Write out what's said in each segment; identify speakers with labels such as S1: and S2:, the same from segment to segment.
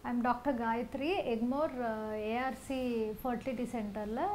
S1: I'm doctor Gayathri Egmore ARC fertility சென்டரில்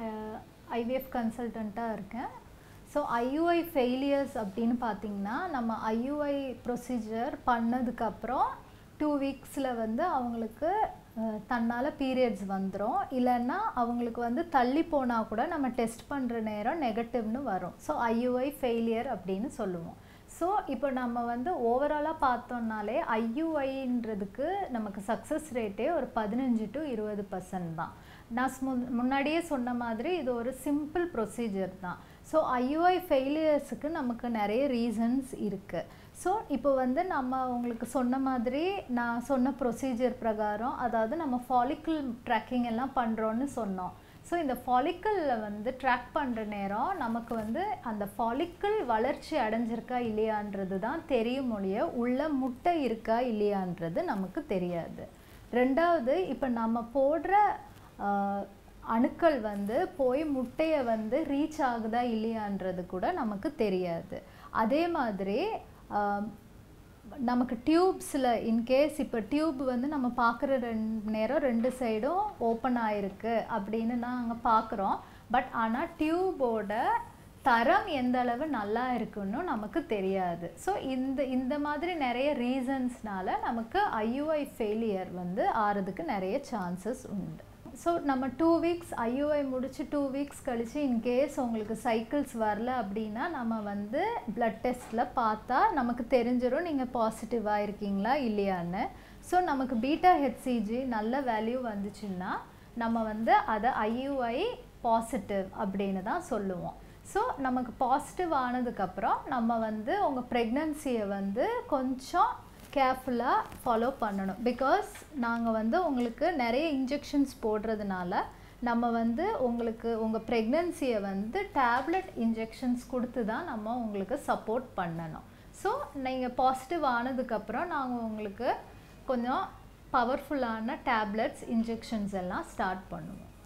S1: IVF கன்சல்டண்ட்டாக இருக்கேன் ஸோ ஐயுஐ ஃபெயிலியர்ஸ் அப்படின்னு பார்த்தீங்கன்னா நம்ம ஐயுஐ ப்ரொசீஜர் பண்ணதுக்கப்புறம் டூ வீக்ஸில் வந்து அவங்களுக்கு அஹ், தன்னால் பீரியட்ஸ் வந்துடும் இல்லைன்னா அவங்களுக்கு வந்து தள்ளி போனால் கூட நம்ம டெஸ்ட் பண்ணுற நேரம் நெகட்டிவ்னு வரும் ஸோ ஐயுஐ ஃபெயிலியர் அப்படின்னு சொல்லுவோம் ஸோ இப்போ நம்ம வந்து ஓவராலாக பார்த்தோம்னாலே ஐயுஐன்றதுக்கு நமக்கு சக்ஸஸ் ரேட்டே ஒரு பதினஞ்சு டு இருபது பர்சன்ட் தான் நான் ஸ்மு- முன்னாடியே சொன்ன மாதிரி இது ஒரு சிம்பிள் ப்ரொசீஜர் தான் ஸோ ஐயுஐ ஃபெயிலியர்ஸுக்கு நமக்கு நிறைய ரீசன்ஸ் இருக்குது ஸோ இப்போ வந்து நம்ம உங்களுக்கு சொன்ன மாதிரி நான் சொன்ன ப்ரொசீஜர் பிரகாரம் அதாவது நம்ம ஃபாலிக்கிள் ட்ராக்கிங் எல்லாம் பண்ணுறோன்னு சொன்னோம் ஸோ இந்த ஃபாலிக்கிளில் வந்து ட்ராக் பண்ணுற நேரம் நமக்கு வந்து அந்த ஃபாலிக்கிள் வளர்ச்சி அடைஞ்சிருக்கா இல்லையான்றது தான் தெரியும் ஒழிய உள்ள முட்டை இருக்கா இல்லையான்றது நமக்கு தெரியாது ரெண்டாவது இப்போ நம்ம போடுற ஆஹ், அணுக்கள் வந்து போய் முட்டையை வந்து ரீச் ஆகுதா இல்லையான்றது கூட நமக்கு தெரியாது அதே மாதிரி ஆஹ், நமக்கு டியூப்ஸில் இன்கேஸ் இப்போ டியூப் வந்து நம்ம பார்க்குற ரெண்டு நேரம் ரெண்டு சைடும் ஓப்பன் ஆயிருக்கு அப்படின்னு நாங்கள் பார்க்குறோம் பட் ஆனால் டியூபோட தரம் எந்த அளவு நல்லா இருக்குன்னு நமக்கு தெரியாது ஸோ இந்த இந்த மாதிரி நிறைய ரீசன்ஸ்னால நமக்கு ஐயுஐ ஃபெயிலியர் வந்து ஆறதுக்கு நிறைய சான்சஸ் உண்டு ஸோ நம்ம டூ வீக்ஸ் ஐயுஐ முடிச்சு டூ வீக்ஸ் கழிச்சு இன்கேஸ் உங்களுக்கு சைக்கிள்ஸ் வரல அப்படின்னா நம்ம வந்து பிளட் டெஸ்ட்டில் பார்த்தா நமக்கு தெரிஞ்சிடும் நீங்கள் பாசிட்டிவாக இருக்கீங்களா இல்லையான்னு ஸோ நமக்கு பீட்டா ஹெச்சிஜி நல்ல வேல்யூ வந்துச்சுன்னா நம்ம வந்து அதை ஐயுஐ பாசிட்டிவ் அப்படின்னு தான் சொல்லுவோம் ஸோ நமக்கு பாசிட்டிவ் ஆனதுக்கப்புறம் நம்ம வந்து உங்கள் ப்ரெக்னன்சியை வந்து கொஞ்சம் கேர்ஃபுல்லாக ஃபாலோ பண்ணணும் பிகாஸ் நாங்கள் வந்து உங்களுக்கு நிறைய இன்ஜெக்ஷன்ஸ் போடுறதுனால நம்ம வந்து உங்களுக்கு உங்கள் ப்ரெக்னன்சியை வந்து டேப்லெட் இன்ஜெக்ஷன்ஸ் கொடுத்து தான் நம்ம உங்களுக்கு சப்போர்ட் பண்ணணும் ஸோ நீங்கள் பாசிட்டிவ் ஆனதுக்கப்புறம் நாங்கள் உங்களுக்கு கொஞ்சம் பவர்ஃபுல்லான டேப்லெட்ஸ் இன்ஜெக்ஷன்ஸ் எல்லாம் ஸ்டார்ட் பண்ணுவோம்